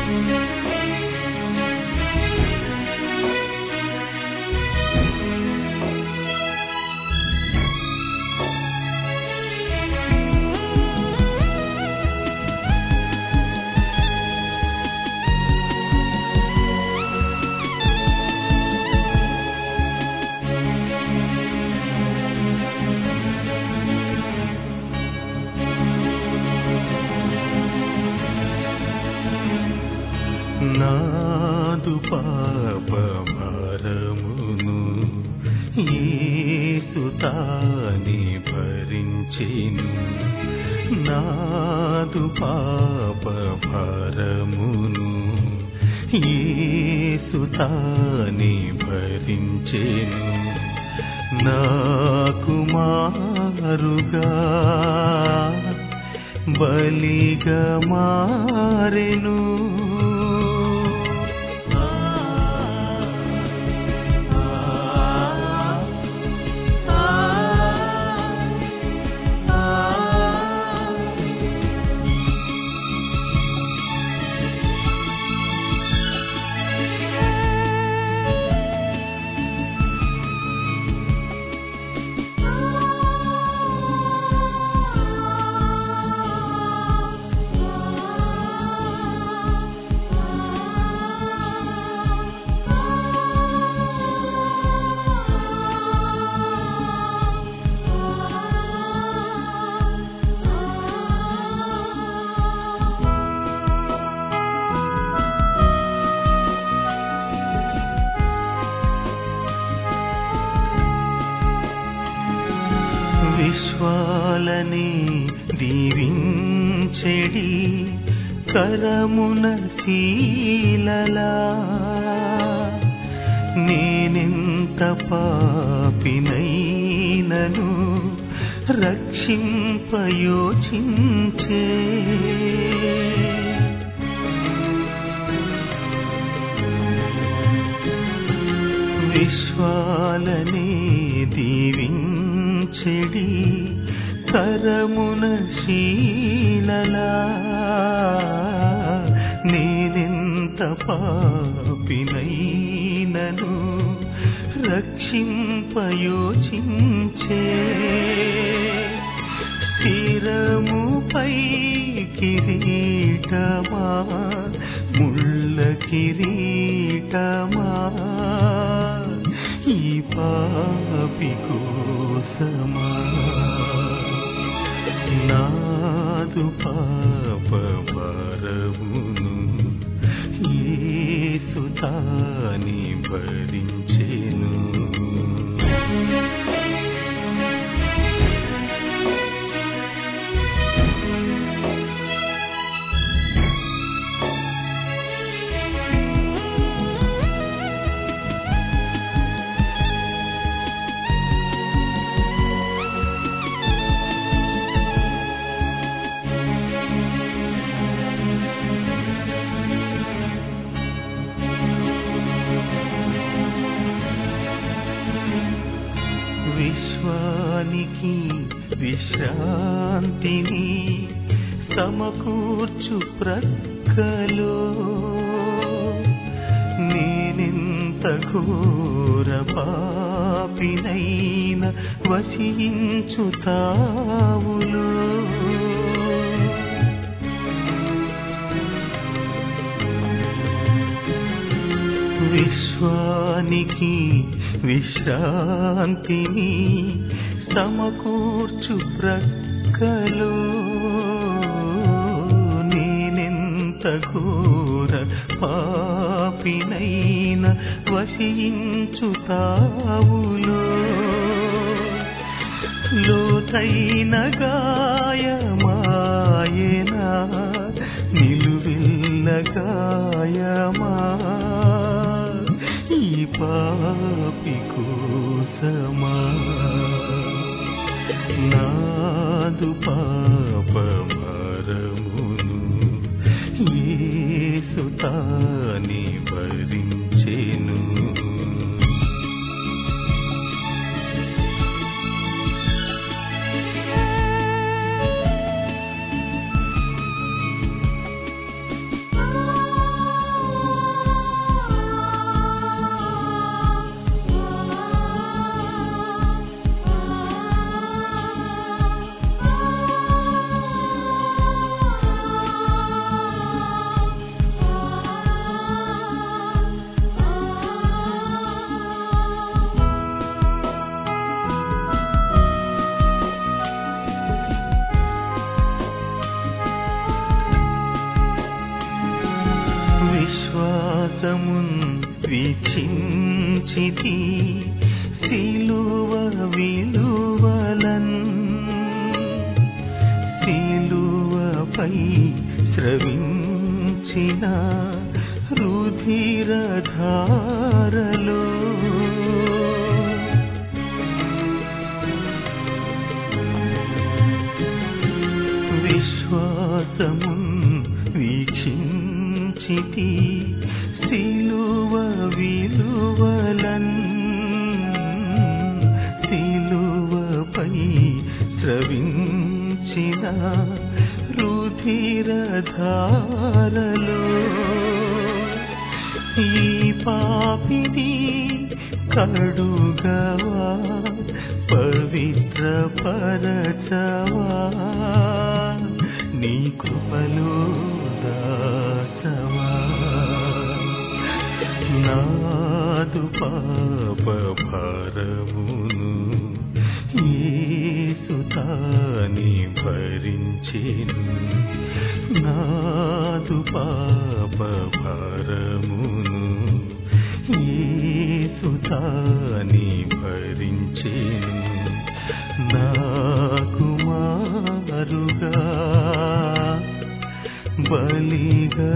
నాదు పాప భారమును యేసు తాని భరించెను నాదు పాప భారమును యేసు తాని భరించెను నాకు మారుగా బలిగా మారెను విశ్వాలని దీవించెడి కరమున శీలలా నేనెంత పాపినైనను రక్షింపయోచించే విశ్వాలనే దీవించెడి కరమున శీలలా నేనెంత పాపినైనను రక్షింపయోచించే శిరముపై కిరీటమా ముళ్ళ కిరీటమా ఈ పాపి కోసమా నాదు పాప భారమును యేసు తాని భరించెను విశ్వానికి విశ్రాంతిని సమకూర్చు ప్రక్కలో నేనెంత ఘోర పాపినైన వసించు తావులో విశ్వానికి విశ్రాంతిని సమకూర్చు ప్రక్కలో నేనెంత ఘోర పాపినైన వసించు తావులో లోతైన గాయమాయనా నిలువిల్ల గాయమా ఈ పాపి కోసమా నాదు పాప మరమును యేసు తాని భరించెను ఆ విశ్వాసమున్ వీక్షించితి సిలువ విలువలన్ సిలువపై స్రవించిన రుధిరధారలో విశ్వాసమున్ వీక్షించితి సిలువ విలువలన్ సిలువపై స్రవించిన రుధిరధారలో ఈ పాపిని కడుగవా పవిత్ర పరచవా నీ కృపలో దాచవా నాదు పాప భారమును ఏసుతాని భరించెను నాదు పాప భారమును ఏసుతాని భరించెను నాకు మారుగా బలిగా